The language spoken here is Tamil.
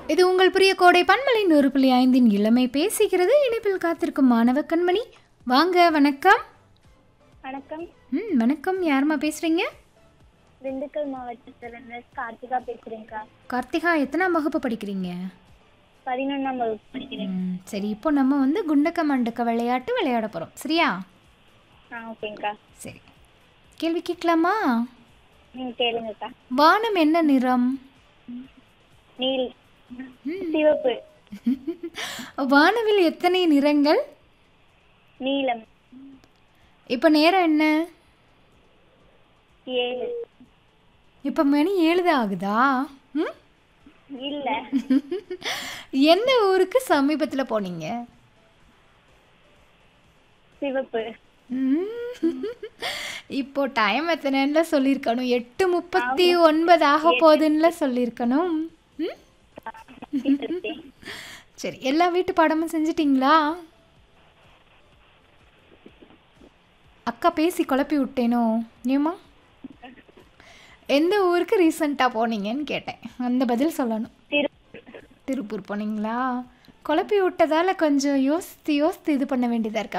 இது உங்கள் பிரிய கோடை பன்மலை நூறு புள்ளி ஐந்தின் இளமை பேசுகிறது இணைப்பில் காத்திருக்கும் மாணவ கண்மணி வாங்க வணக்கம் வணக்கம் ம் வணக்கம் யாரும்மா பேசுறீங்க திண்டுக்கல் மாவட்டத்திலிருந்து கார்த்திகா பேசுறேங்க்கா கார்த்திகா எத்தனாம் வகுப்பு படிக்கிறீங்க பதினொன்றாம் வகுப்பு படிக்கிறேன் ம் சரி இப்போ நம்ம வந்து குண்டக்க மண்டக்க விளையாட்டு விளையாட போகிறோம் சரியா ஆ ஓகேங்க்கா சரி கேள்வி கேட்கலாமா ம் கேளுங்கக்கா வானம் என்ன நிறம் நீல் ம். சிவப்பு வானவில் எத்தனை நிறங்கள் நீலம் இப்போ நேரம் என்ன ஏழு இப்போ மணி ஏழு தான் ஆகுதா ம் இல்ல எந்த ஊருக்கு சமீபத்தில் போனீங்க சிவப்பு ம். இப்போ டைம் எத்தனைன்னு சொல்லியிருக்கணும் எட்டு முப்பத்தி ஒன்பது ஆக போகுதுன்னு சொல்லியிருக்கணும் ம்? சரி எல்லா வீட்டு பாடமும் செஞ்சிட்டிங்களா அக்கா பேசி குழப்பி விட்டேனோ ஏமா எந்த ஊருக்கு ரீசண்டாக போனீங்கன்னு கேட்டேன் அந்த பதில் சொல்லணும் திரு திருப்பூர் போனீங்களா குழப்பி விட்டதால கொஞ்சம் யோசித்து யோசித்து இது பண்ண வேண்டியதாக இருக்கு